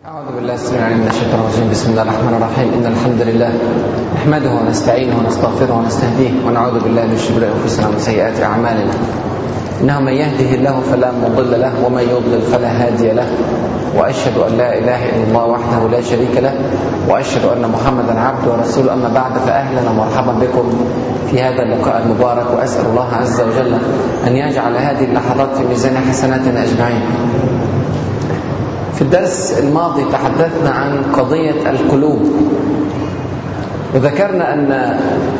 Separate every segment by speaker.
Speaker 1: أعوذ بالله السميع العليم من الشيطان الرجيم بسم الله الرحمن الرحيم إن الحمد لله نحمده ونستعينه ونستغفره ونستهديه ونعوذ بالله من شرور أنفسنا ومن سيئات أعمالنا إنه من يهده الله فلا مضل له ومن يضلل فلا هادي له وأشهد أن لا إله إلا الله وحده لا شريك له وأشهد أن محمدا عبده ورسوله أما بعد فأهلا ومرحبا بكم في هذا اللقاء المبارك وأسأل الله عز وجل أن يجعل هذه اللحظات في ميزان حسناتنا أجمعين في الدرس الماضي تحدثنا عن قضية القلوب وذكرنا أن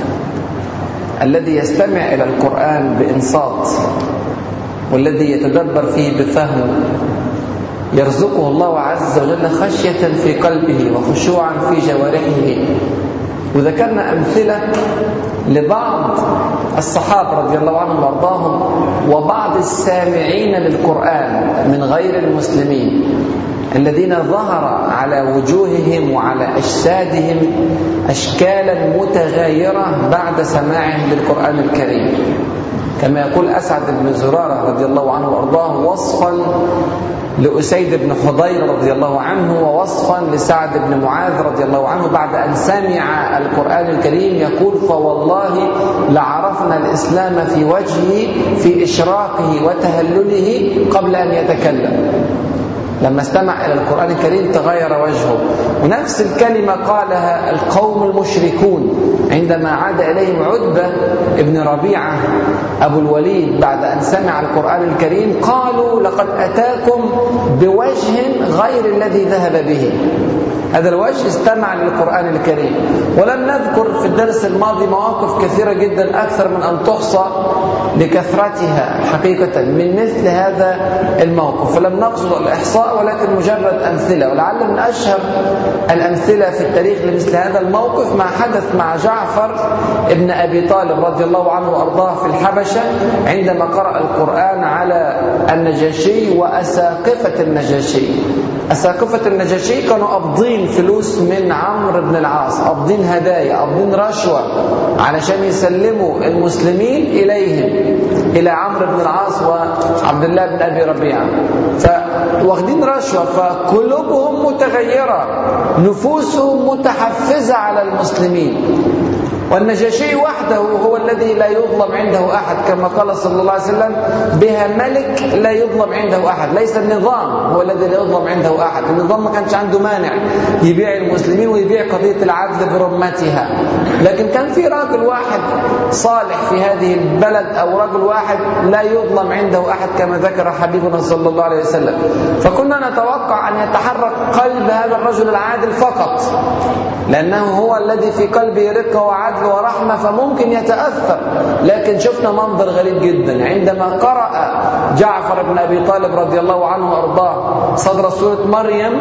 Speaker 1: الذي يستمع إلى القرآن بإنصات والذي يتدبر فيه بفهم يرزقه الله عز وجل خشية في قلبه وخشوعا في جوارحه وذكرنا أمثلة لبعض الصحابة رضي الله عنهم وارضاهم وبعض السامعين للقرآن من غير المسلمين الذين ظهر على وجوههم وعلى أجسادهم أشكالا متغايرة بعد سماعهم للقرآن الكريم كما يقول أسعد بن زرارة رضي الله عنه وأرضاه وصفا لأسيد بن حضير رضي الله عنه ووصفا لسعد بن معاذ رضي الله عنه بعد أن سمع القرآن الكريم يقول فوالله لعرفنا الإسلام في وجهه في إشراقه وتهلله قبل أن يتكلم لما استمع إلى القرآن الكريم تغير وجهه ونفس الكلمة قالها القوم المشركون عندما عاد إليهم عتبة ابن ربيعة أبو الوليد بعد أن سمع القرآن الكريم قالوا لقد أتاكم بوجه غير الذي ذهب به هذا الوجه استمع للقرآن الكريم ولم نذكر في الدرس الماضي مواقف كثيرة جدا أكثر من أن تحصى لكثرتها حقيقة من مثل هذا الموقف فلم نقصد الإحصاء ولكن مجرد أمثلة ولعل من أشهر الأمثلة في التاريخ لمثل هذا الموقف ما حدث مع جعفر ابن أبي طالب رضي الله عنه وأرضاه في الحبشة عندما قرأ القرآن على النجاشي وأساقفة النجاشي أساقفة النجاشي كانوا قابضين فلوس من عمرو بن العاص قابضين هدايا قابضين رشوة علشان يسلموا المسلمين إليهم إلى عمرو بن العاص وعبد الله بن أبي ربيعة فواخدين رشوة فقلوبهم متغيرة نفوسهم متحفزة على المسلمين والنجاشي وحده هو الذي لا يظلم عنده أحد كما قال صلى الله عليه وسلم بها ملك لا يظلم عنده أحد ليس النظام هو الذي لا يظلم عنده أحد النظام ما كانش عنده مانع يبيع المسلمين ويبيع قضية العدل برمتها لكن كان في راجل واحد صالح في هذه البلد أو رجل واحد لا يظلم عنده أحد كما ذكر حبيبنا صلى الله عليه وسلم فكنا نتوقع أن يتحرك قلب هذا الرجل العادل فقط لأنه هو الذي في قلبه رقة وعدل ورحمة فممكن يتأثر لكن شفنا منظر غريب جدا عندما قرأ جعفر بن أبي طالب رضي الله عنه وأرضاه صدر سورة مريم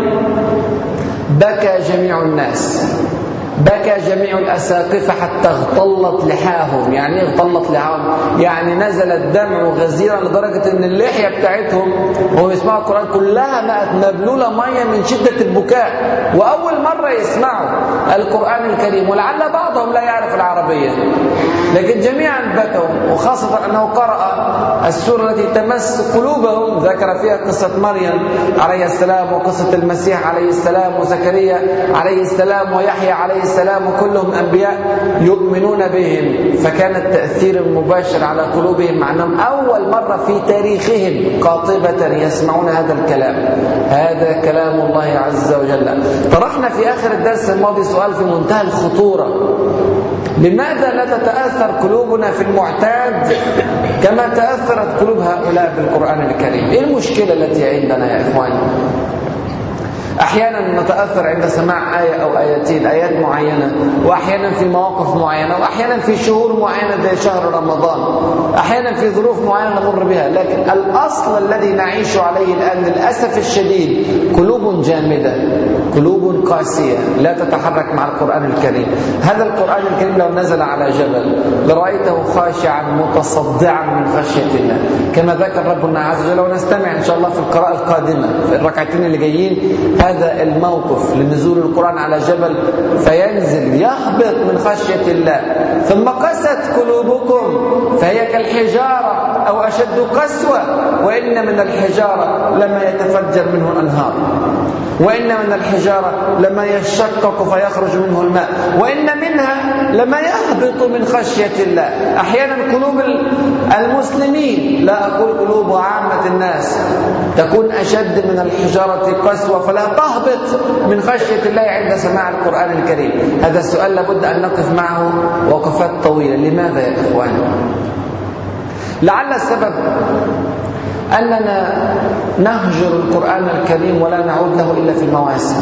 Speaker 1: بكى جميع الناس بكى جميع الأساقفة حتى اغتلت لحاهم يعني ايه اغتلت لحاهم يعني نزل الدمع غزيرا لدرجة ان اللحية بتاعتهم وهم يسمعوا القرآن كلها بقت مبلولة مية من شدة البكاء وأول مرة يسمعوا القرآن الكريم ولعل بعضهم لا يعرف العربية لكن جميعا بكوا وخاصة أنه قرأ السورة التي تمس قلوبهم ذكر فيها قصة مريم عليه السلام وقصة المسيح عليه السلام وزكريا عليه السلام ويحيى عليه السلام وكلهم أنبياء يؤمنون بهم فكان التأثير المباشر على قلوبهم مع أنهم أول مرة في تاريخهم قاطبة يسمعون هذا الكلام هذا كلام الله عز وجل طرحنا في آخر الدرس الماضي سؤال في منتهى الخطورة لماذا لا تتأثر قلوبنا في المعتاد كما تأثرت قلوب هؤلاء بالقرآن الكريم إيه المشكلة التي عندنا يا إخواني احيانا نتاثر عند سماع ايه او ايتين ايات معينه واحيانا في مواقف معينه واحيانا في شهور معينه زي شهر رمضان احيانا في ظروف معينه نمر بها لكن الاصل الذي نعيش عليه الان للاسف الشديد قلوب جامده قلوب قاسية لا تتحرك مع القرآن الكريم هذا القرآن الكريم لو نزل على جبل لرأيته خاشعا متصدعا من خشية الله كما ذكر ربنا عز وجل ونستمع إن شاء الله في القراءة القادمة في الركعتين اللي جايين هذا الموقف لنزول القرآن على جبل فينزل يهبط من خشية الله ثم قست قلوبكم فهي كالحجارة أو أشد قسوة وإن من الحجارة لما يتفجر منه الأنهار وإن من الحجارة لما يشقق فيخرج منه الماء وإن منها لما يهبط من خشية الله أحيانا قلوب المسلمين لا أقول قلوب عامة الناس تكون أشد من الحجارة قسوة فلا تهبط من خشية الله عند سماع القرآن الكريم هذا السؤال لابد أن نقف معه وقفات طويلة لماذا يا إخواني لعل السبب أننا نهجر القرآن الكريم ولا نعود له إلا في المواسم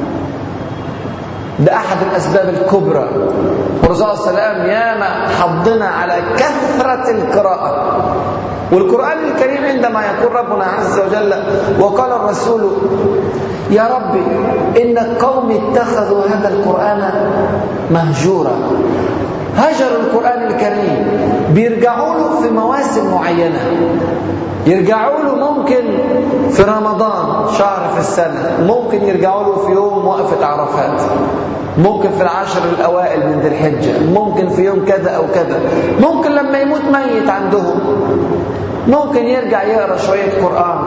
Speaker 1: ده أحد الأسباب الكبرى والرسول صلى الله عليه وسلم ياما حضنا على كثرة القراءة والقرآن الكريم عندما يقول ربنا عز وجل وقال الرسول يا ربي إن قوم اتخذوا هذا القرآن مهجورا هجروا القرآن الكريم بيرجعوا له في مواسم معينة يرجعوا له ممكن في رمضان شهر في السنة ممكن يرجعوا له في يوم وقفة عرفات ممكن في العشر الأوائل من ذي الحجة ممكن في يوم كذا أو كذا ممكن لما يموت ميت عندهم ممكن يرجع يقرأ شوية قرآن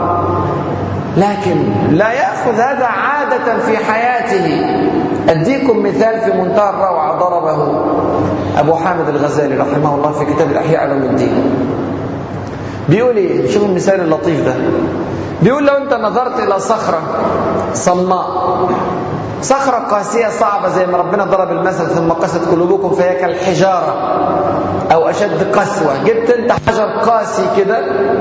Speaker 1: لكن لا يأخذ هذا عادة في حياته أديكم مثال في منتهى الروعة ضربه أبو حامد الغزالي رحمه الله في كتاب الأحياء علوم الدين بيقول ايه شوف المثال اللطيف ده بيقول لو انت نظرت الى صخره صماء صخرة قاسية صعبة زي ما ربنا ضرب المثل ثم قست قلوبكم فهي كالحجارة أو أشد قسوة جبت أنت حجر قاسي كده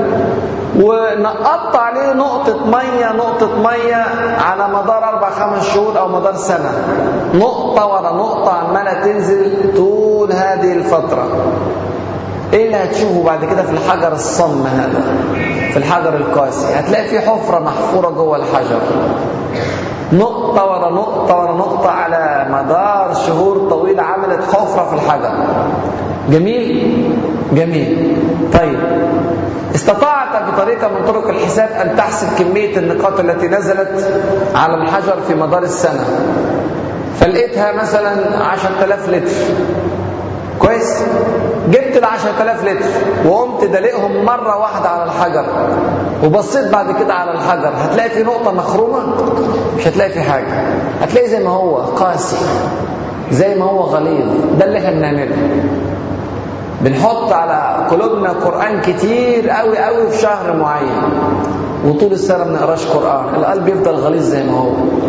Speaker 1: ونقطت عليه نقطة مية نقطة مية على مدار أربع خمس شهور أو مدار سنة نقطة ورا نقطة عمالة تنزل طول هذه الفترة ايه اللي هتشوفه بعد كده في الحجر الصم هذا في الحجر القاسي هتلاقي في حفرة محفورة جوه الحجر نقطة ورا نقطة ورا نقطة على مدار شهور طويلة عملت حفرة في الحجر جميل جميل طيب استطعت بطريقة من طرق الحساب أن تحسب كمية النقاط التي نزلت على الحجر في مدار السنة فلقيتها مثلا 10000 لتر كويس جبت ال 10000 لتر وقمت دلقهم مرة واحدة على الحجر وبصيت بعد كده على الحجر هتلاقي في نقطة مخرومة مش هتلاقي في حاجة هتلاقي زي ما هو قاسي زي ما هو غليظ ده اللي احنا بنعمله بنحط على قلوبنا قرآن كتير قوي قوي في شهر معين وطول السنة ما بنقراش قرآن القلب يفضل غليظ زي ما هو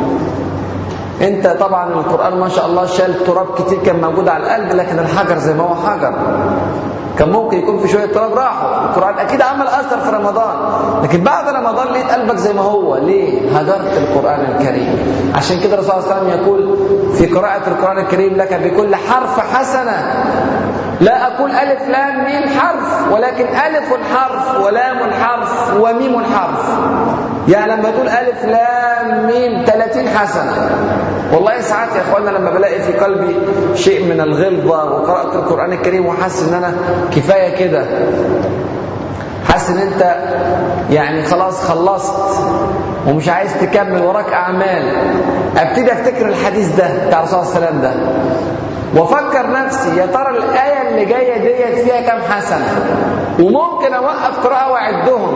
Speaker 1: انت طبعا القرآن ما شاء الله شال تراب كتير كان موجود على القلب لكن الحجر زي ما هو حجر كان ممكن يكون في شويه تراب راحوا القرآن أكيد عمل أثر في رمضان لكن بعد رمضان لقيت قلبك زي ما هو ليه هجرت القرآن الكريم عشان كده الرسول صلى الله عليه وسلم يقول في قراءة القرآن الكريم لك بكل حرف حسنة لا أقول ألف لام ميم حرف ولكن ألف حرف ولام حرف وميم حرف يعني لما تقول ألف لام ميم 30 حسنة والله ساعات يا اخوانا لما بلاقي في قلبي شيء من الغلظة وقراءة القرآن الكريم وحاسس ان انا كفاية كده حاسس ان انت يعني خلاص خلصت ومش عايز تكمل وراك اعمال ابتدي افتكر الحديث ده بتاع الرسول صلى الله عليه وسلم ده وافكر نفسي يا ترى الايه اللي جايه ديت فيها كام حسنه وممكن اوقف قراءه واعدهم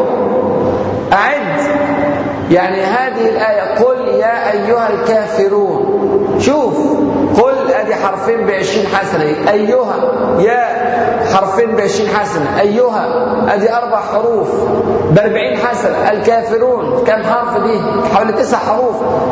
Speaker 1: اعد يعني هذه الايه قل يا ايها الكافرون شوف قل ادي حرفين بعشرين حسنه ايها يا حرفين بعشرين حسنه ايها ادي اربع حروف باربعين حسنه الكافرون كم حرف دي حوالي تسع حروف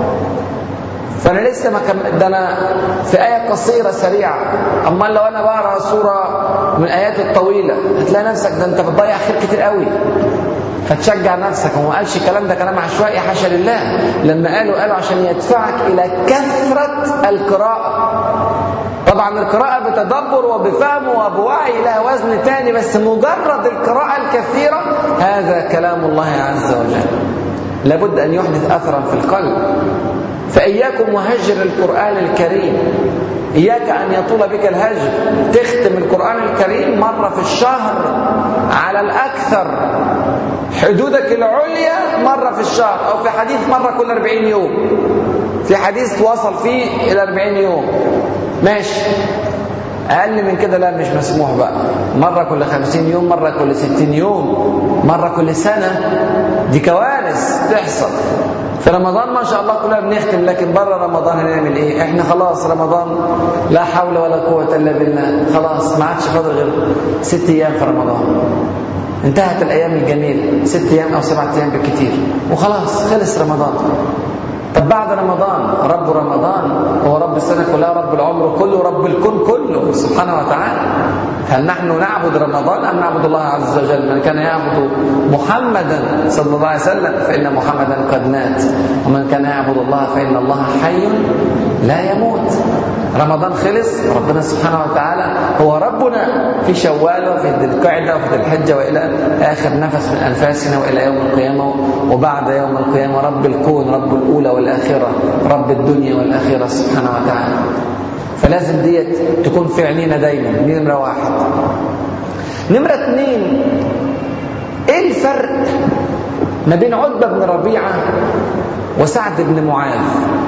Speaker 1: فانا لسه ما كم ده انا في ايه قصيره سريعه اما لو انا بقرا سوره من الايات الطويله هتلاقي نفسك ده انت بتضيع خير كتير قوي فتشجع نفسك هو ما قالش الكلام ده كلام عشوائي حاشا لله لما قالوا قالوا عشان يدفعك الى كثره القراءه طبعا القراءة بتدبر وبفهم وبوعي لها وزن تاني بس مجرد القراءة الكثيرة هذا كلام الله عز وجل لابد أن يحدث أثرا في القلب فإياكم وهجر القرآن الكريم إياك أن يطول بك الهجر تختم القرآن الكريم مرة في الشهر على الأكثر حدودك العليا مرة في الشهر أو في حديث مرة كل 40 يوم في حديث وصل فيه إلى 40 يوم ماشي أقل من كده لا مش مسموح بقى مرة كل 50 يوم مرة كل 60 يوم مرة كل سنة دي كوارث تحصل في رمضان ما شاء الله كلنا بنختم لكن بره رمضان هنعمل ايه احنا خلاص رمضان لا حول ولا قوة الا بالله خلاص ما عادش فاضل غير ست ايام في رمضان انتهت الايام الجميلة ست ايام او سبعة ايام بالكثير وخلاص خلص رمضان طب بعد رمضان رب رمضان هو رب السنة كلها رب العمر كله رب الكون كله سبحانه وتعالى هل نحن نعبد رمضان أم نعبد الله عز وجل من كان يعبد محمدا صلى الله عليه وسلم فإن محمدا قد مات ومن كان يعبد الله فإن الله حي لا يموت رمضان خلص ربنا سبحانه وتعالى هو ربنا في شوال وفي ذي القعدة وفي ذي الحجة وإلى آخر نفس من أنفاسنا وإلى يوم القيامة وبعد يوم القيامة رب الكون رب الأولى والآخرة رب الدنيا والآخرة سبحانه وتعالى فلازم ديت تكون في عينينا دايما دي نمرة واحد نمرة اثنين ايه الفرق ما بين عتبة بن ربيعة وسعد بن معاذ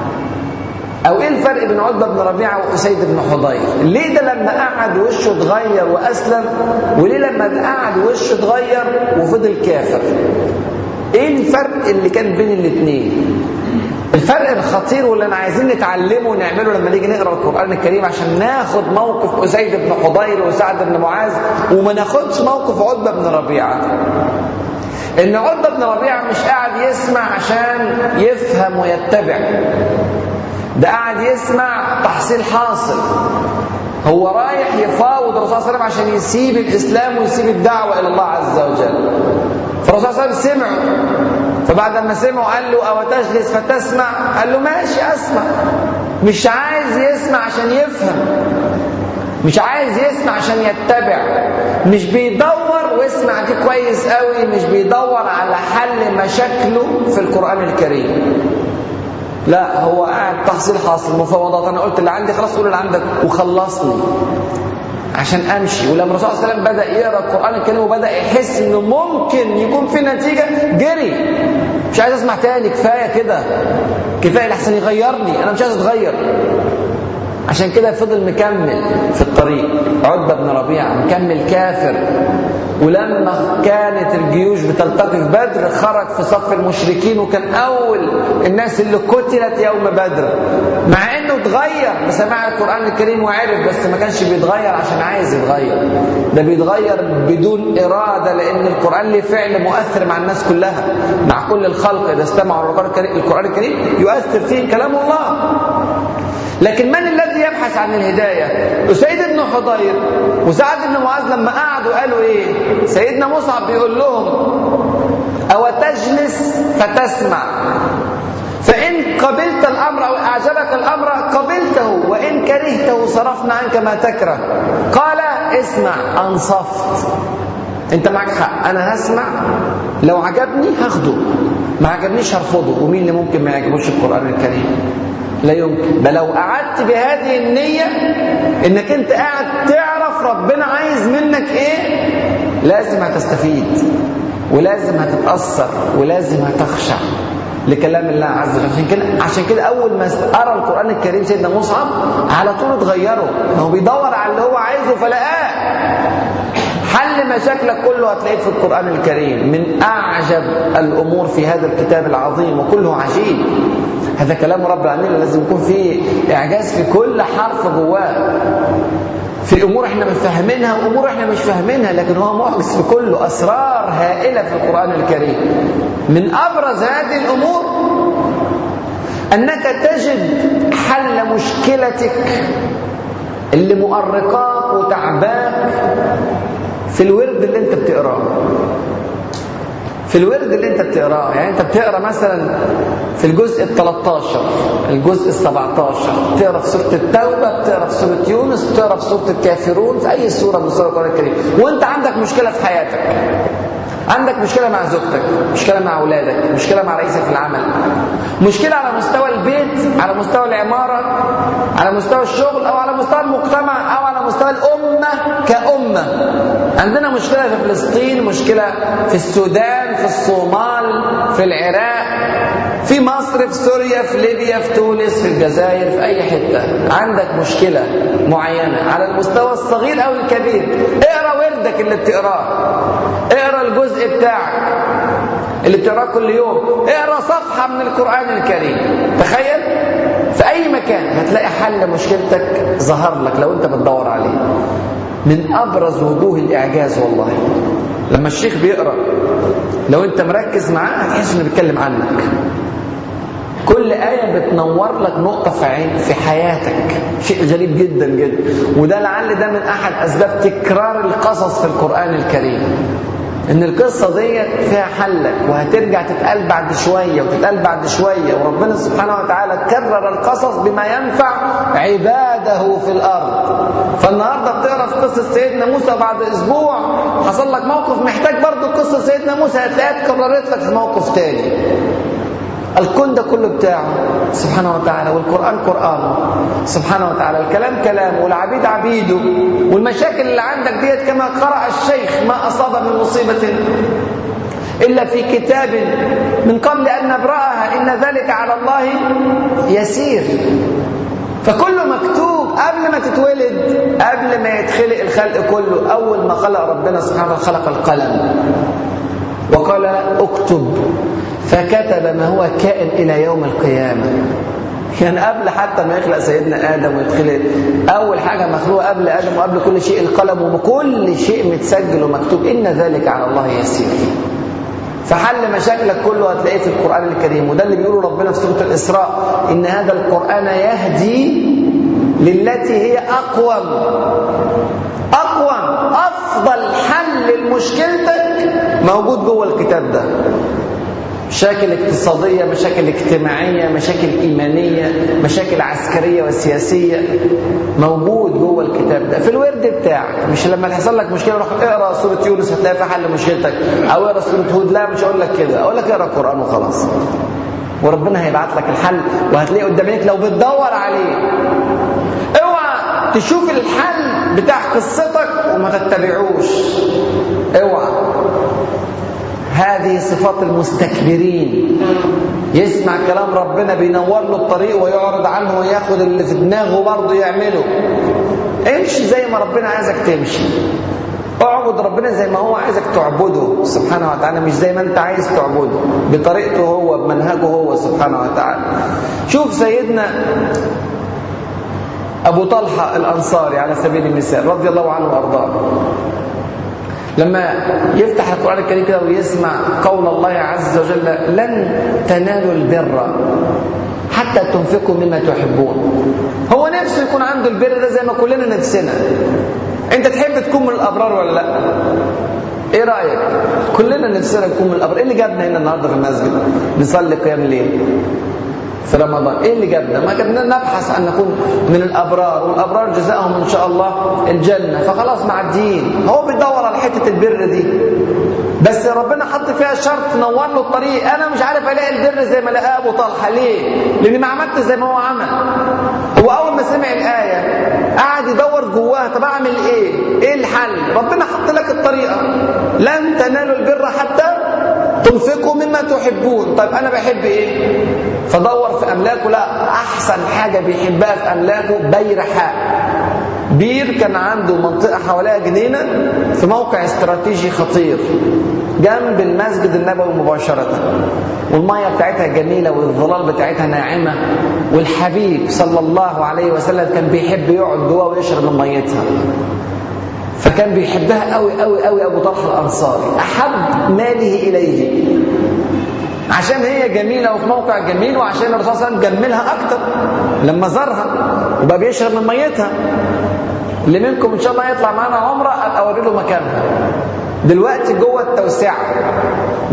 Speaker 1: او ايه الفرق بين عتبة بن ربيعة واسيد بن حضير ليه ده لما قعد وشه اتغير واسلم وليه لما قعد وشه اتغير وفضل كافر ايه الفرق اللي كان بين الاثنين الفرق الخطير واللي انا عايزين نتعلمه ونعمله لما نيجي نقرا القران الكريم عشان ناخد موقف اسيد بن حضير وسعد بن معاذ وما ناخدش موقف عتبه بن ربيعه ان عتبه بن ربيعه مش قاعد يسمع عشان يفهم ويتبع ده قاعد يسمع تحصيل حاصل هو رايح يفاوض الرسول صلى الله عليه وسلم عشان يسيب الاسلام ويسيب الدعوه الى الله عز وجل فالرسول صلى الله عليه وسلم سمع فبعد ما سمعوا قال له أو تجلس فتسمع قال له ماشي أسمع مش عايز يسمع عشان يفهم مش عايز يسمع عشان يتبع مش بيدور واسمع دي كويس قوي مش بيدور على حل مشاكله في القرآن الكريم لا هو قاعد تحصيل حاصل مفاوضات انا قلت اللي عندي خلاص قول اللي عندك وخلصني عشان امشي ولما الرسول صلى الله عليه وسلم بدا يقرا القران الكريم وبدا يحس انه ممكن يكون في نتيجه جري مش عايز اسمع تاني كفايه كده كفايه لحسن يغيرني انا مش عايز اتغير عشان كده فضل مكمل في الطريق عتبه بن ربيعه مكمل كافر ولما كانت الجيوش بتلتقي في بدر خرج في صف المشركين وكان اول الناس اللي قتلت يوم بدر مع انه اتغير بسماع القران الكريم وعرف بس ما كانش بيتغير عشان عايز يتغير ده بيتغير بدون اراده لان القران له فعل مؤثر مع الناس كلها مع كل الخلق اذا استمعوا القران الكريم يؤثر فيه كلام الله لكن من الذي يبحث عن الهداية أسيد بن حضير وسعد بن معاذ لما قعدوا قالوا إيه سيدنا مصعب بيقول لهم أو تجلس فتسمع فإن قبلت الأمر أو أعجبك الأمر قبلته وإن كرهته صرفنا عنك ما تكره قال اسمع أنصفت أنت معك حق أنا هسمع لو عجبني هاخده ما عجبنيش هرفضه ومين اللي ممكن ما يعجبوش القرآن الكريم لا يمكن ده لو قعدت بهذه النية انك انت قاعد تعرف ربنا عايز منك ايه لازم هتستفيد ولازم هتتأثر ولازم هتخشع لكلام الله عز وجل عشان كده عشان كده اول ما قرا القران الكريم سيدنا مصعب على طول اتغيره هو بيدور على اللي هو عايزه فلقاه حل مشاكلك كله هتلاقيه في القرآن الكريم من أعجب الأمور في هذا الكتاب العظيم وكله عجيب هذا كلام رب العالمين لازم يكون فيه إعجاز في كل حرف جواه في امور احنا مش فاهمينها وامور احنا مش فاهمينها لكن هو معجز في كله اسرار هائله في القران الكريم من ابرز هذه الامور انك تجد حل مشكلتك اللي مؤرقاك وتعباك في الورد اللي انت بتقراه في الورد اللي انت بتقراه يعني انت بتقرا مثلا في الجزء ال 13 الجزء ال 17 بتقرا في سوره التوبه بتقرا في سوره يونس بتقرا في سوره الكافرون في اي سوره من سور القران الكريم وانت عندك مشكله في حياتك عندك مشكلة مع زوجتك مشكلة مع أولادك مشكلة مع رئيسك في العمل مشكلة على مستوى البيت على مستوى العمارة على مستوى الشغل أو على مستوى المجتمع أو على مستوى الأمة كأمة عندنا مشكلة في فلسطين مشكلة في السودان في الصومال في العراق في مصر في سوريا في ليبيا في تونس في الجزائر في أي حتة عندك مشكلة معينة على المستوى الصغير أو الكبير اقرأ وردك اللي بتقراه اقرأ الجزء بتاعك اللي بتقراه كل يوم اقرأ صفحة من القرآن الكريم تخيل في أي مكان هتلاقي حل مشكلتك ظهر لك لو أنت بتدور عليه من أبرز وجوه الإعجاز والله لما الشيخ بيقرأ لو أنت مركز معاه هتحس إنه بيتكلم عنك كل آية بتنور لك نقطة في عين في حياتك شيء غريب جدا جدا وده لعل ده من أحد أسباب تكرار القصص في القرآن الكريم ان القصه ديت فيها حلك وهترجع تتقال بعد شويه وتتقال بعد شويه وربنا سبحانه وتعالى كرر القصص بما ينفع عباده في الارض فالنهارده بتقرا في قصه سيدنا موسى بعد اسبوع حصل لك موقف محتاج برضه قصه سيدنا موسى هتلاقيها اتكررت لك في موقف تاني الكون ده كله بتاعه سبحانه وتعالى والقرآن قرآنه سبحانه وتعالى الكلام كلامه والعبيد عبيده والمشاكل اللي عندك ديت كما قرأ الشيخ ما أصاب من مصيبة إلا في كتاب من قبل أن نبرأها إن ذلك على الله يسير فكله مكتوب قبل ما تتولد قبل ما يتخلق الخلق كله أول ما خلق ربنا سبحانه خلق القلم وقال اكتب فكتب ما هو كائن إلى يوم القيامة يعني قبل حتى ما يخلق سيدنا آدم ويتخلق أول حاجة مخلوقة قبل آدم وقبل كل شيء القلم وكل شيء متسجل ومكتوب إن ذلك على الله يسير فحل مشاكلك كله هتلاقيه في القرآن الكريم وده اللي بيقوله ربنا في سورة الإسراء إن هذا القرآن يهدي للتي هي أقوم أقوم أفضل حل لمشكلتك موجود جوه الكتاب ده مشاكل اقتصادية مشاكل اجتماعية مشاكل إيمانية مشاكل عسكرية وسياسية موجود جوه الكتاب ده في الورد بتاعك مش لما تحصل لك مشكلة روح اقرا سورة يونس هتلاقي في حل مشكلتك أو اقرا سورة هود لا مش هقول لك كده أقول لك اقرا القرآن وخلاص وربنا هيبعت لك الحل وهتلاقيه قدام عينيك لو بتدور عليه اوعى تشوف الحل بتاع قصتك وما تتبعوش اوعى هذه صفات المستكبرين يسمع كلام ربنا بينور له الطريق ويعرض عنه وياخد اللي في دماغه برضه يعمله امشي زي ما ربنا عايزك تمشي اعبد ربنا زي ما هو عايزك تعبده سبحانه وتعالى مش زي ما انت عايز تعبده بطريقته هو بمنهجه هو سبحانه وتعالى شوف سيدنا ابو طلحه الانصاري على سبيل المثال رضي الله عنه وارضاه لما يفتح القرآن الكريم كده ويسمع قول الله عز وجل لن تنالوا البر حتى تنفقوا مما تحبون هو نفسه يكون عنده البر ده زي ما كلنا نفسنا انت تحب تكون من الابرار ولا لا ايه رايك كلنا نفسنا نكون من الابرار ايه اللي جابنا هنا النهارده في المسجد نصلي قيام الليل في رمضان ايه اللي جابنا ما جابنا نبحث ان نكون من الابرار والابرار جزاؤهم ان شاء الله الجنه فخلاص معديين هو بيدور على حته البر دي بس ربنا حط فيها شرط نور له الطريق انا مش عارف الاقي البر زي ما لقاه ابو طلحه ليه لاني ما عملت زي ما هو عمل هو اول ما سمع الايه قعد يدور جواها طب اعمل ايه ايه الحل ربنا حط لك الطريقه لن تنالوا البر حتى تنفقوا مما تحبون طيب انا بحب ايه فدور في املاكه لا احسن حاجه بيحبها في املاكه بيرحاء بير كان عنده منطقه حواليها جنينه في موقع استراتيجي خطير جنب المسجد النبوي مباشره والميه بتاعتها جميله والظلال بتاعتها ناعمه والحبيب صلى الله عليه وسلم كان بيحب يقعد جوه ويشرب من ميتها فكان بيحبها قوي قوي قوي ابو طلحه الانصاري احب ماله اليه عشان هي جميله وفي موقع جميل وعشان الرسول صلى الله عليه وسلم جملها اكتر لما زارها وبقى بيشرب من ميتها اللي منكم ان شاء الله يطلع معانا عمره ابقى اوري له مكانها دلوقتي جوه التوسعه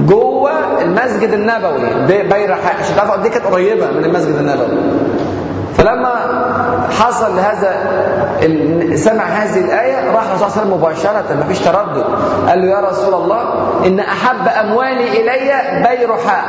Speaker 1: جوه المسجد النبوي بيرحاء عشان تعرفوا قد ايه كانت قريبه من المسجد النبوي فلما حصل هذا سمع هذه الآية راح الرسول صلى الله عليه وسلم مباشرة ما فيش تردد قال له يا رسول الله إن أحب أموالي إلي بيرحاء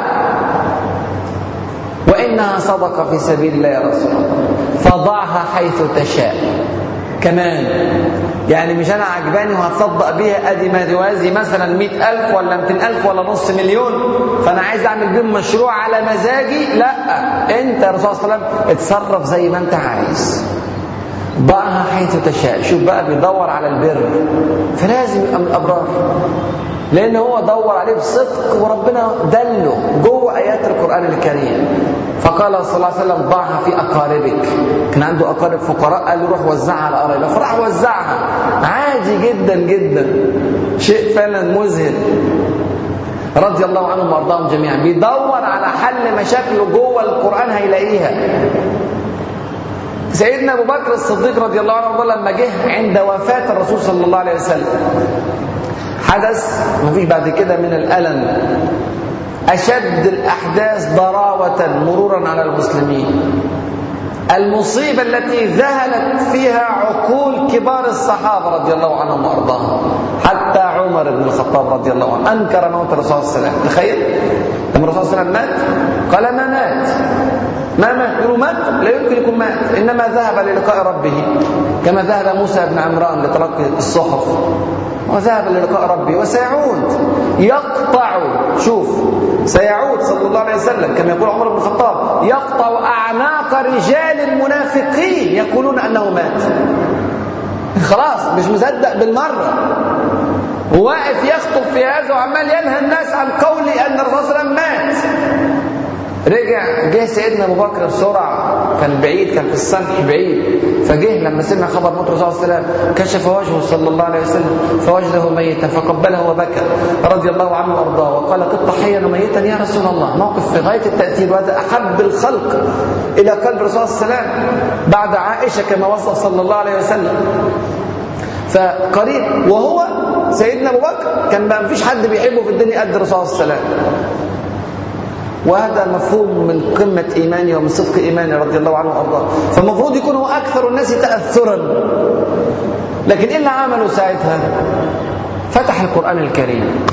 Speaker 1: وإنها صدقة في سبيل الله يا رسول الله فضعها حيث تشاء كمان يعني مش أنا عجباني وهتصدق بيها أدي ما توازي مثلا مئة ألف ولا مئتين ألف ولا نص مليون فأنا عايز أعمل بيهم مشروع على مزاجي لا أنت يا رسول الله صلى الله عليه وسلم اتصرف زي ما أنت عايز ضعها حيث تشاء شوف بقى بيدور على البر فلازم يبقى من الأبرار لأن هو دور عليه بصدق وربنا دله جوه آيات القرآن الكريم فقال صلى الله عليه وسلم ضعها في أقاربك كان عنده أقارب فقراء قال له روح وزعها على قرايبك فراح وزعها عادي جدا جدا شيء فعلا مذهل رضي الله عنهم وارضاهم جميعا بيدور على حل مشاكله جوه القرآن هيلاقيها سيدنا ابو بكر الصديق رضي الله عنه لما جه عند وفاه الرسول صلى الله عليه وسلم حدث مفيش بعد كده من الالم اشد الاحداث ضراوه مرورا على المسلمين المصيبه التي ذهلت فيها عقول كبار الصحابه رضي الله عنهم وارضاهم حتى عمر بن الخطاب رضي الله عنه انكر موت الرسول صلى الله عليه وسلم تخيل لما الرسول صلى الله عليه وسلم مات قال ما مات ما مات يقولوا مات لا يمكن يكون مات انما ذهب للقاء ربه كما ذهب موسى بن عمران لتلقي الصحف وذهب للقاء ربه وسيعود يقطع شوف سيعود صلى الله عليه وسلم كما يقول عمر بن الخطاب يقطع اعناق رجال المنافقين يقولون انه مات خلاص مش مصدق بالمره واقف يخطب في هذا وعمال ينهى الناس عن قول ان الرسول صلى الله عليه وسلم مات رجع جه سيدنا ابو بكر بسرعه كان بعيد كان في السمح بعيد فجه لما سمع خبر موت الرسول صلى الله عليه وسلم كشف وجهه صلى الله عليه وسلم فوجده ميتا فقبله وبكى رضي الله عنه وارضاه وقال قد حيا ميتا يا رسول الله موقف في غايه التاثير وهذا احب الخلق الى قلب الرسول صلى الله عليه وسلم بعد عائشه كما وصف صلى الله عليه وسلم فقريب وهو سيدنا ابو بكر كان ما فيش حد بيحبه في الدنيا قد الرسول صلى الله عليه وسلم وهذا مفهوم من قمة إيمانه ومن صدق إيمانه رضي الله عنه وأرضاه فالمفروض يكون هو أكثر الناس تأثرا لكن إيه اللي عمله ساعتها فتح القرآن الكريم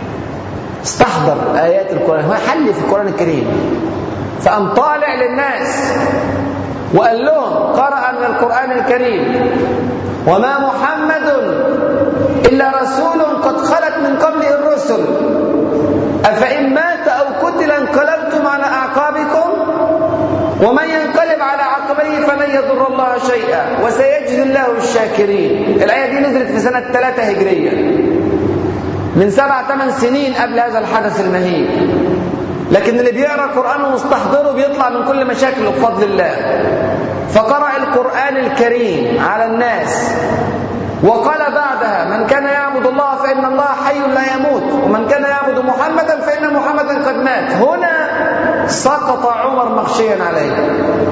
Speaker 1: استحضر آيات القرآن هو حل في القرآن الكريم فقام طالع للناس وقال لهم قرأ من القرآن الكريم وما محمد إلا رسول قد خلت من قبله الرسل أفإن مات أو قتل انقلبتم على أعقابكم ومن ينقلب على عقبيه فلن يضر الله شيئا وسيجزي الله الشاكرين الآية دي نزلت في سنة 3 هجرية من سبع ثمان سنين قبل هذا الحدث المهين لكن اللي بيقرا القرآن ومستحضره بيطلع من كل مشاكله بفضل الله فقرأ القرآن الكريم على الناس وقال بعدها من كان يعبد الله فإن الله حي لا يموت ومن كان يعبد محمدا فإن محمدا قد مات هنا سقط عمر مغشيا عليه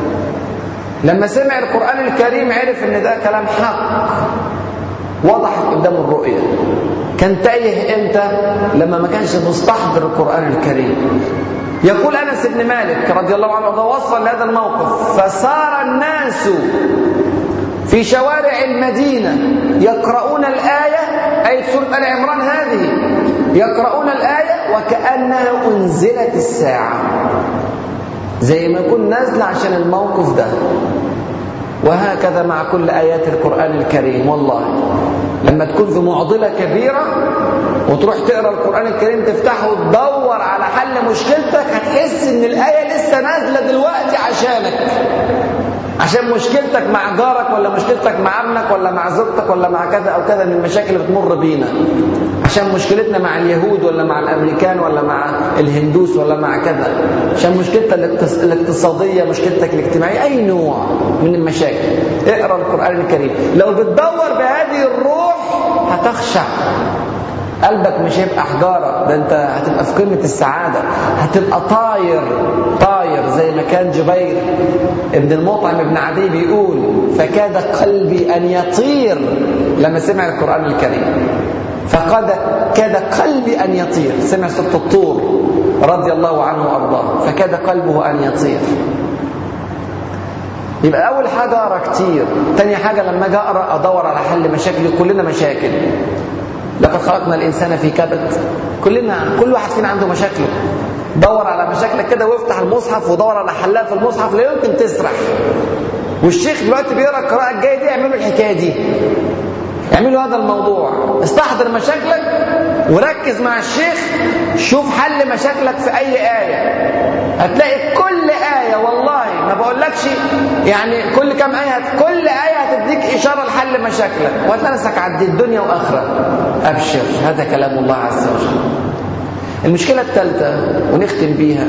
Speaker 1: لما سمع القرآن الكريم عرف ان ده كلام حق وضحت قدامه الرؤية كان تايه امتى لما ما كانش مستحضر القرآن الكريم يقول انس بن مالك رضي الله عنه وصل لهذا الموقف فصار الناس في شوارع المدينة يقرؤون الآية أي سورة آل عمران هذه يقرؤون الآية وكأنها أنزلت الساعة زي ما يكون نازلة عشان الموقف ده وهكذا مع كل آيات القرآن الكريم والله لما تكون في معضلة كبيرة وتروح تقرا القرآن الكريم تفتحه وتدور على حل مشكلتك هتحس إن الآية لسه نازلة دلوقتي عشانك عشان مشكلتك مع جارك ولا مشكلتك مع ابنك ولا مع زوجتك ولا مع كذا او كذا من المشاكل اللي بتمر بينا عشان مشكلتنا مع اليهود ولا مع الامريكان ولا مع الهندوس ولا مع كذا عشان مشكلتك الاقتصاديه مشكلتك الاجتماعيه اي نوع من المشاكل اقرا القران الكريم لو بتدور بهذه الروح هتخشع قلبك مش هيبقى حجاره ده انت هتبقى في قمه السعاده هتبقى طاير طاير زي ما كان جبير ابن المطعم ابن عدي بيقول فكاد قلبي ان يطير لما سمع القران الكريم فقد كاد قلبي ان يطير سمع صوت الطور رضي الله عنه وارضاه فكاد قلبه ان يطير يبقى اول حاجه اقرا كتير تاني حاجه لما اجي اقرا ادور على حل مشاكلي كلنا مشاكل لقد خلقنا الانسان في كبد كلنا كل واحد فينا عنده مشاكله دور على مشاكلك كده وافتح المصحف ودور على حلها في المصحف لا يمكن تسرح والشيخ دلوقتي بيقرا القراءه الجايه دي اعملوا الحكايه دي اعملوا هذا الموضوع استحضر مشاكلك وركز مع الشيخ شوف حل مشاكلك في اي ايه هتلاقي كل آية والله ما بقولكش يعني كل كام آية كل آية هتديك إشارة لحل مشاكلك وهتلاقي نفسك عدي الدنيا وآخرة أبشر هذا كلام الله عز وجل المشكلة الثالثة ونختم بيها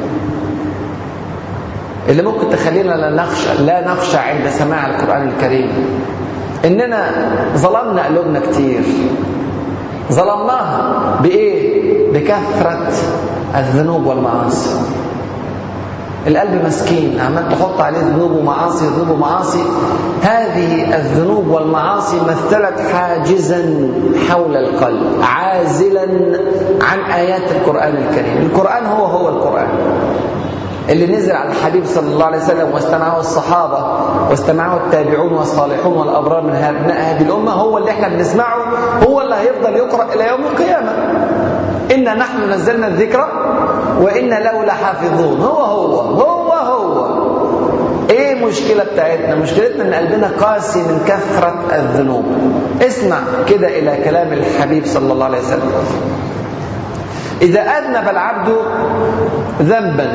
Speaker 1: اللي ممكن تخلينا لا نخشى لا نخشى عند سماع القرآن الكريم إننا ظلمنا قلوبنا كتير ظلمناها بإيه؟ بكثرة الذنوب والمعاصي القلب مسكين عمال تحط عليه ذنوب ومعاصي ذنوب ومعاصي هذه الذنوب والمعاصي مثلت حاجزا حول القلب عازلا عن آيات القرآن الكريم القرآن هو هو القرآن اللي نزل على الحبيب صلى الله عليه وسلم واستمعه الصحابة واستمعه التابعون والصالحون والأبرار من أبناء هذه الأمة هو اللي احنا بنسمعه هو اللي هيفضل يقرأ إلى يوم القيامة إنا نحن نزلنا الذكر وإنا له لحافظون هو هو هو هو ايه المشكله بتاعتنا مشكلتنا ان قلبنا قاسي من كثره الذنوب اسمع كده الى كلام الحبيب صلى الله عليه وسلم اذا اذنب العبد ذنبا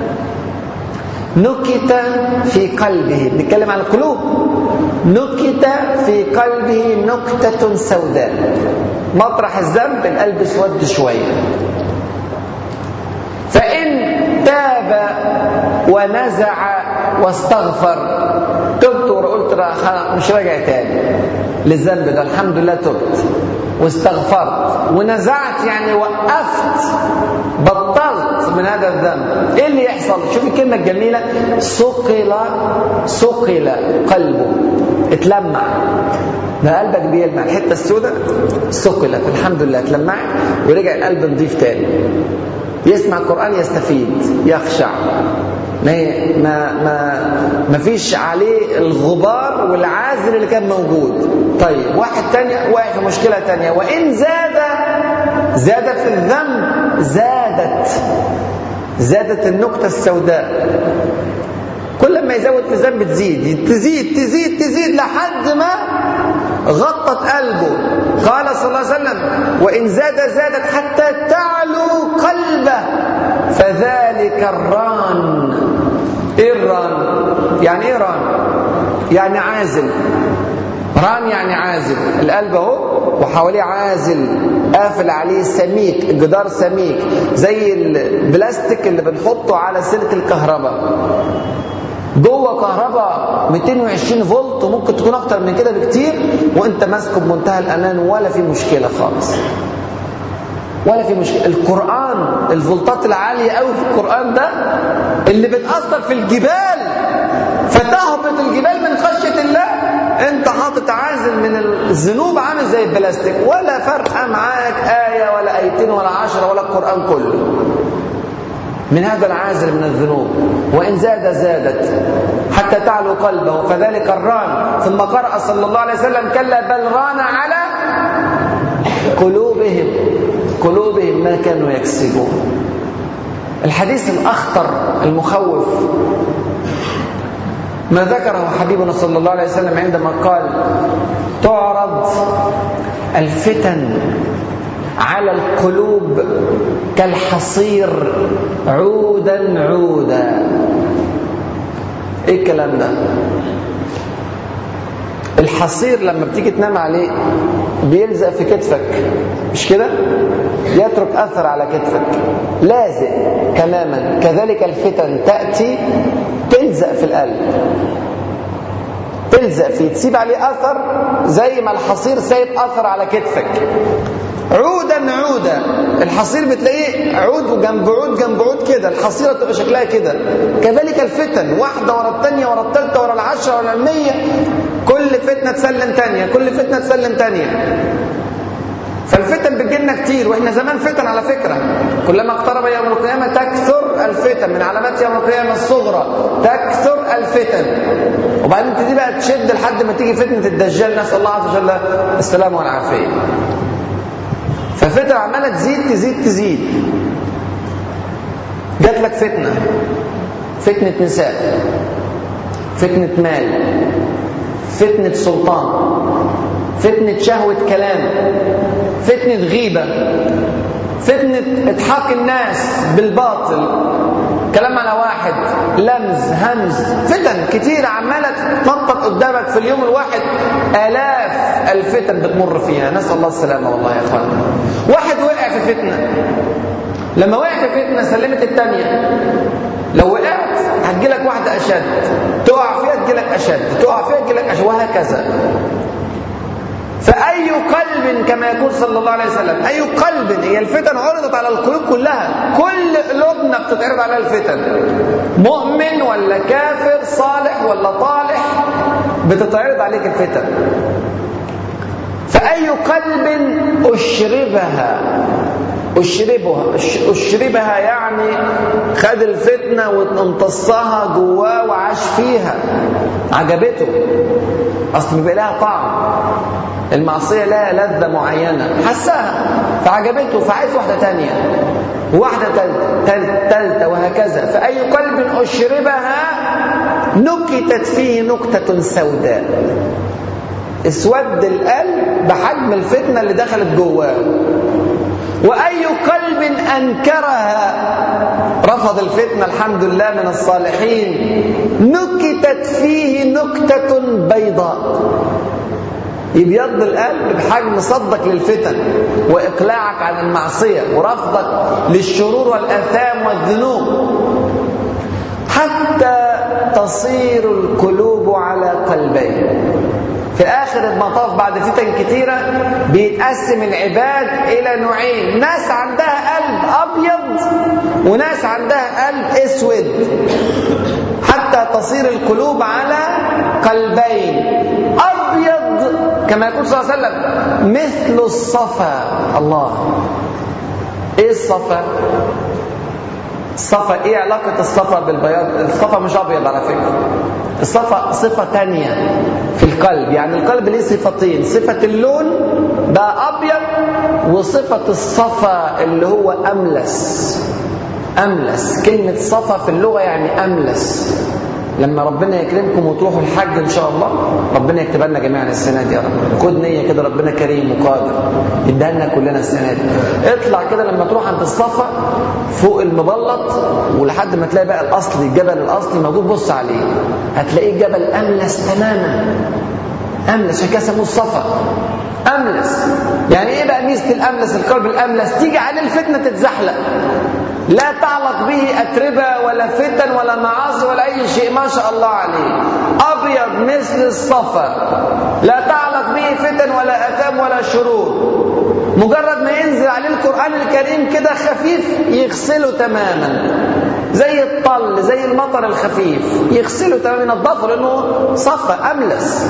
Speaker 1: نكت في قلبه بنتكلم عن القلوب نكت في قلبه نكتة سوداء مطرح الذنب القلب اسود شوية فإن تاب ونزع واستغفر تبت وقلت مش راجع تاني للذنب ده الحمد لله تبت واستغفرت ونزعت يعني وقفت بطلت من هذا الذنب ايه اللي يحصل شوف الكلمه الجميله سقل سقل قلبه اتلمع ده قلبك بيلمع الحته السوداء سقلت الحمد لله اتلمعت ورجع القلب نضيف تاني يسمع القرآن يستفيد يخشع ما ما ما ما فيش عليه الغبار والعازل اللي كان موجود طيب واحد تاني واقع في مشكلة تانية وإن زاد زاد في الذنب زادت زادت النقطة السوداء كل ما يزود في الذنب تزيد تزيد تزيد تزيد لحد ما غطت قلبه قال صلى الله عليه وسلم وإن زاد زادت حتى تعلو قلبه فذلك الران ايه الران يعني ايه ران يعني عازل ران يعني عازل القلب اهو وحواليه عازل قافل عليه سميك جدار سميك زي البلاستيك اللي بنحطه على سلك الكهرباء جوه كهرباء 220 فولت وممكن تكون اكتر من كده بكتير وانت ماسكه بمنتهى الامان ولا في مشكله خالص ولا في مشكله القران الفولتات العاليه قوي في القران ده اللي بتاثر في الجبال فتهبط الجبال من خشيه الله انت حاطط عازل من الذنوب عامل زي البلاستيك ولا فرقه معاك ايه ولا ايتين ولا عشره ولا القران كله من هذا العازل من الذنوب وإن زاد زادت حتى تعلو قلبه فذلك الران ثم قرأ صلى الله عليه وسلم كلا بل ران على قلوبهم قلوبهم ما كانوا يكسبون الحديث الأخطر المخوف ما ذكره حبيبنا صلى الله عليه وسلم عندما قال تعرض الفتن على القلوب كالحصير عودا عودا ايه الكلام ده الحصير لما بتيجي تنام عليه بيلزق في كتفك مش كده يترك اثر على كتفك لازق تماما كذلك الفتن تاتي تلزق في القلب تلزق فيه تسيب عليه اثر زي ما الحصير سايب اثر على كتفك عودا عودا الحصير بتلاقيه عود جنب عود جنب عود كده الحصيره تبقى شكلها كده كذلك الفتن واحده ورا الثانيه ورا الثالثه ورا العشره ورا المية كل فتنه تسلم ثانيه كل فتنه تسلم ثانيه فالفتن بتجيلنا كتير واحنا زمان فتن على فكره كلما اقترب يوم القيامه تكثر الفتن من علامات يوم القيامه الصغرى تكثر الفتن وبعدين تبتدي بقى تشد لحد ما تيجي فتنه الدجال نسال الله عز وجل السلامه والعافيه ففتنه عماله تزيد تزيد تزيد جات لك فتنه فتنه نساء فتنه مال فتنه سلطان فتنه شهوه كلام فتنه غيبه فتنه اضحاك الناس بالباطل كلام على واحد لمز همز فتن كتير عمالة تنطط قدامك في اليوم الواحد آلاف الفتن بتمر فيها نسأل الله السلامة والله يا أخوانا واحد وقع في فتنة لما وقع في فتنة سلمت الثانية لو وقعت هتجيلك واحدة أشد تقع فيها تجيلك أشد تقع فيها تجيلك أشد وهكذا فأي قلب كما يقول صلى الله عليه وسلم أي قلب هي الفتن عرضت على القلوب كلها كل قلوبنا بتتعرض عليها الفتن مؤمن ولا كافر صالح ولا طالح بتتعرض عليك الفتن فأي قلب أشربها أشربها أشربها يعني خد الفتنة وامتصها جواه وعاش فيها عجبته أصل بيبقى لها طعم المعصية لها لذة معينة حسها فعجبته فعايز واحدة تانية واحدة تالتة تالتة وهكذا فأي قلب أشربها نكتت فيه نكتة سوداء اسود القلب بحجم الفتنة اللي دخلت جواه وأي قلب أنكرها رفض الفتنة الحمد لله من الصالحين نكتت فيه نكتة بيضاء يبيض القلب بحجم صدك للفتن وإقلاعك عن المعصية ورفضك للشرور والآثام والذنوب حتى تصير القلوب على قلبين في آخر المطاف بعد فتن كتيرة بيتقسم العباد إلى نوعين ناس عندها قلب أبيض وناس عندها قلب أسود حتى تصير القلوب على قلبين أبيض كما يقول صلى الله عليه وسلم مثل الصفا الله ايه الصفا الصفا ايه علاقة الصفا بالبياض الصفا مش ابيض على فكرة الصفا صفة تانية في القلب يعني القلب ليه صفتين صفة اللون بقى ابيض وصفة الصفا اللي هو املس املس كلمة صفا في اللغة يعني املس لما ربنا يكرمكم وتروحوا الحج ان شاء الله ربنا يكتبها لنا جميعا السنه دي يا رب خد نيه كده ربنا كريم وقادر يديها لنا كلنا السنه دي اطلع كده لما تروح عند الصفا فوق المبلط ولحد ما تلاقي بقى الاصلي الجبل الاصلي موجود بص عليه هتلاقيه جبل املس تماما املس عشان كده سموه الصفا املس يعني ايه بقى ميزه الاملس القلب الاملس تيجي عليه الفتنه تتزحلق لا تعلق به أتربة ولا فتن ولا معاصي ولا أي شيء ما شاء الله عليه أبيض مثل الصفا لا تعلق به فتن ولا أثام ولا شرور مجرد ما ينزل عليه القرآن الكريم كده خفيف يغسله تماما زي الطل زي المطر الخفيف يغسله تماما ينضفه لأنه صفا أملس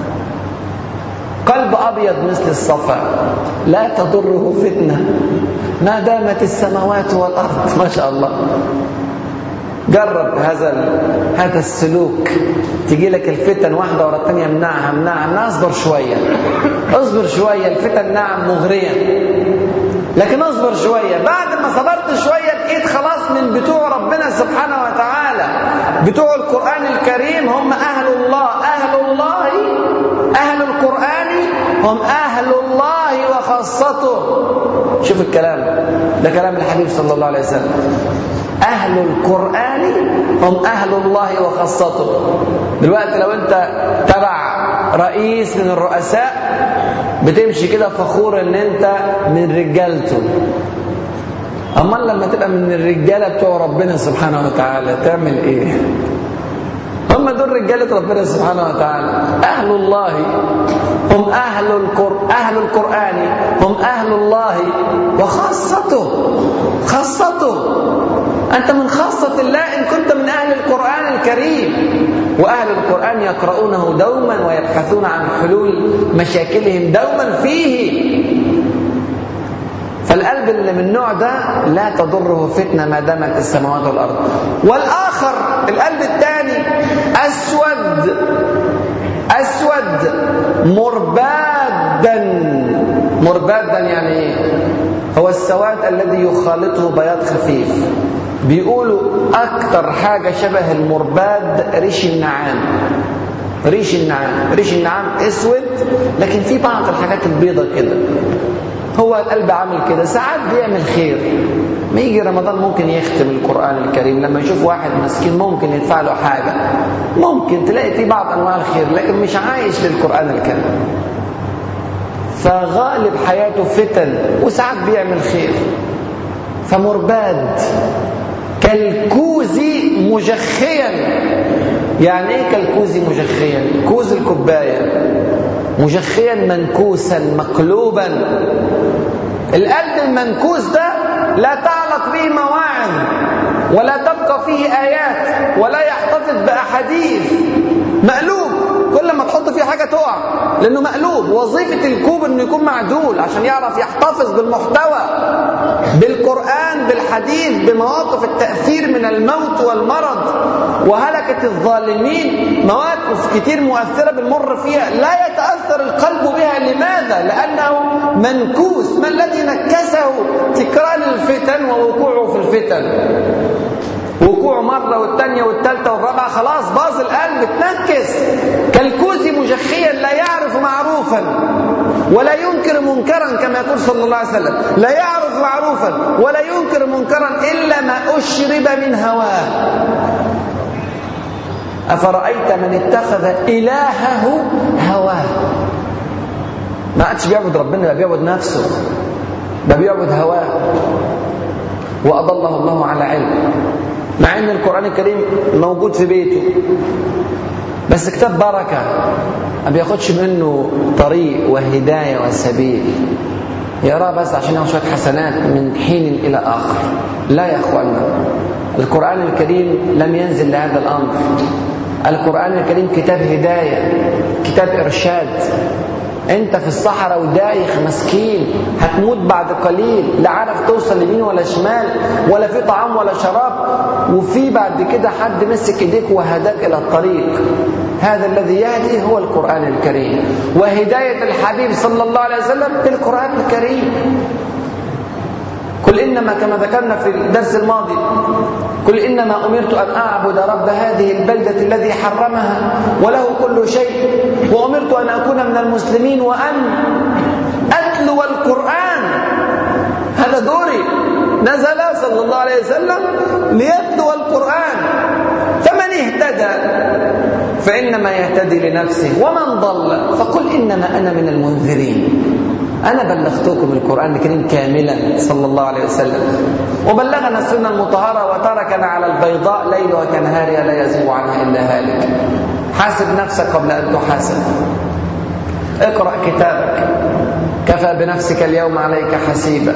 Speaker 1: قلب أبيض مثل الصفا لا تضره فتنة ما دامت السماوات والأرض ما شاء الله جرب هذا هذا السلوك تجي لك الفتن واحدة ورا الثانية امنعها امنعها امنعها اصبر شوية اصبر شوية الفتن نعم مغرية لكن اصبر شوية بعد ما صبرت شوية بقيت خلاص من بتوع ربنا سبحانه وتعالى بتوع القرآن الكريم هم أهل الله أهل الله أهل القرآن هم أهل الله وخاصته شوف الكلام ده كلام الحبيب صلى الله عليه وسلم أهل القرآن هم أهل الله وخاصته دلوقتي لو أنت تبع رئيس من الرؤساء بتمشي كده فخور ان انت من رجالته امال لما تبقى من الرجاله بتوع ربنا سبحانه وتعالى تعمل ايه هم دول رجالة ربنا سبحانه وتعالى أهل الله هم أهل القرآن أهل القرآن هم أهل الله وخاصته خاصته أنت من خاصة الله إن كنت من أهل القرآن الكريم وأهل القرآن يقرؤونه دوما ويبحثون عن حلول مشاكلهم دوما فيه فالقلب اللي من النوع ده لا تضره فتنة ما دامت السماوات والأرض والآخر القلب الثاني أسود مربادا مربادا يعني ايه هو السواد الذي يخالطه بياض خفيف بيقولوا اكتر حاجه شبه المرباد ريش النعام ريش النعام ريش النعام اسود لكن في بعض الحاجات البيضة كده هو القلب عامل كده ساعات بيعمل خير ما يجي رمضان ممكن يختم القرآن الكريم لما يشوف واحد مسكين ممكن يدفع له حاجة ممكن تلاقي في بعض أنواع الخير لكن مش عايش للقرآن الكريم فغالب حياته فتن وساعات بيعمل خير فمرباد كالكوز مجخيا يعني ايه كالكوز مجخيا كوز الكوبايه مجخيا منكوسا مقلوبا القلب المنكوس ده لا تعلق به مواعظ ولا تبقى فيه ايات ولا يحتفظ باحاديث مقلوب كل ما تحط فيه حاجه تقع لانه مقلوب وظيفه الكوب انه يكون معدول عشان يعرف يحتفظ بالمحتوى بالقران بالحديث بمواقف التاثير من الموت والمرض وهلكه الظالمين مواقف كتير مؤثره بنمر فيها لا يتاثر القلب بها لماذا لانه منكوس ما الذي نكسه تكرار الفتن ووقوعه في الفتن وقوع مرة والثانية والثالثة والرابعة خلاص باظ القلب اتنكس كالكوز مجخيا لا يعرف معروفا ولا ينكر منكرا كما يقول صلى الله عليه وسلم لا يعرف معروفا ولا ينكر منكرا إلا ما أشرب من هواه أفرأيت من اتخذ إلهه هواه ما عادش بيعبد ربنا ده بيعبد نفسه ده بيعبد هواه وأضله الله على علم مع ان القرآن الكريم موجود في بيته بس كتاب بركة ما بياخدش منه طريق وهداية وسبيل يراه بس عشان ياخد شوية حسنات من حين إلى آخر لا يا أخوانا القرآن الكريم لم ينزل لهذا الأمر القرآن الكريم كتاب هداية كتاب إرشاد انت في الصحراء ودايخ مسكين هتموت بعد قليل لا عارف توصل لمين ولا شمال ولا في طعام ولا شراب وفي بعد كده حد مسك ايديك وهداك الى الطريق هذا الذي يهدي هو القران الكريم وهدايه الحبيب صلى الله عليه وسلم بالقران الكريم قل انما كما ذكرنا في الدرس الماضي قل انما امرت ان اعبد رب هذه البلده الذي حرمها وله كل شيء وامرت ان اكون من المسلمين وان اتلو القران هذا دوري نزل صلى الله عليه وسلم ليتلو القران فمن اهتدى فانما يهتدي لنفسه ومن ضل فقل انما انا من المنذرين أنا بلغتكم القرآن الكريم كاملا صلى الله عليه وسلم وبلغنا السنة المطهرة وتركنا على البيضاء ليلها كنهارها لا يزيغ عنها إلا هالك حاسب نفسك قبل أن تحاسب اقرأ كتابك كفى بنفسك اليوم عليك حسيبا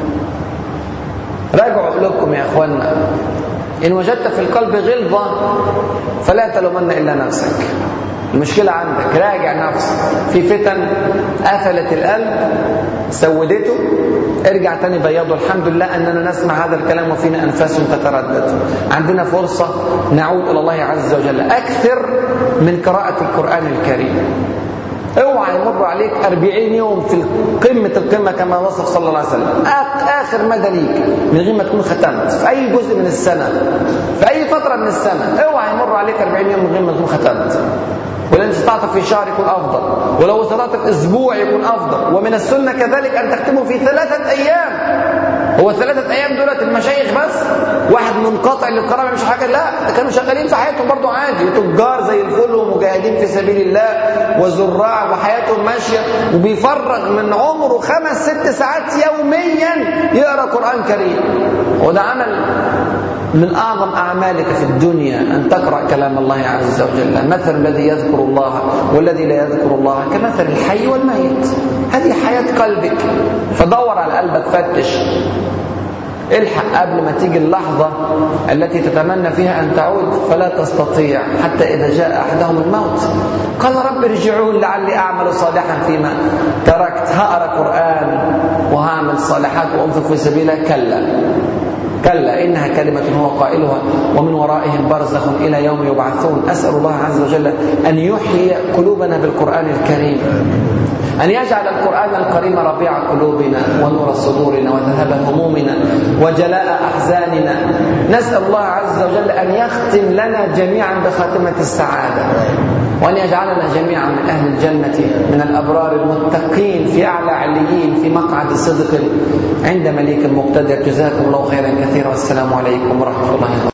Speaker 1: راجعوا قلوبكم يا اخوانا ان وجدت في القلب غلظه فلا تلومن الا نفسك المشكلة عندك راجع نفسك في فتن قفلت القلب سودته ارجع تاني بيضه الحمد لله أننا نسمع هذا الكلام وفينا أنفاس تتردد عندنا فرصة نعود إلى الله عز وجل أكثر من قراءة القرآن الكريم اوعى يمر عليك أربعين يوم في قمة القمة كما وصف صلى الله عليه وسلم آخر مدى ليك من غير ما تكون ختمت في أي جزء من السنة في أي فترة من السنة اوعى يمر عليك أربعين يوم من غير ما تكون ختمت ولو استطعت في شهر يكون أفضل ولو استطعت في أسبوع يكون أفضل ومن السنة كذلك أن تختمه في ثلاثة أيام هو الثلاثة أيام دولت المشايخ بس واحد منقطع للقراءة مش حاجة لا كانوا شغالين في حياتهم برضه عادي تجار زي الفل ومجاهدين في سبيل الله وزراع وحياتهم ماشية وبيفرغ من عمره خمس ست ساعات يوميا يقرأ قرآن كريم وده عمل من أعظم أعمالك في الدنيا أن تقرأ كلام الله عز وجل مثل الذي يذكر الله والذي لا يذكر الله كمثل الحي والميت هذه حياة قلبك فدور على قلبك فتش الحق قبل ما تيجي اللحظة التي تتمنى فيها أن تعود فلا تستطيع حتى إذا جاء أحدهم الموت قال رب ارجعون لعلي أعمل صالحا فيما تركت هقرأ قرآن وهعمل صالحات وأنفق في سبيله كلا كلا إنها كلمة هو قائلها ومن ورائهم برزخ إلى يوم يبعثون أسأل الله عز وجل أن يحيي قلوبنا بالقرآن الكريم أن يجعل القرآن الكريم ربيع قلوبنا ونور صدورنا وذهاب همومنا وجلاء أحزاننا نسأل الله عز وجل أن يختم لنا جميعا بخاتمة السعادة وأن يجعلنا جميعا من أهل الجنة من الأبرار المتقين في أعلى عليين في مقعد صدق عند مليك مقتدر جزاكم الله خيرا كثيرا والسلام عليكم ورحمة الله وبركاته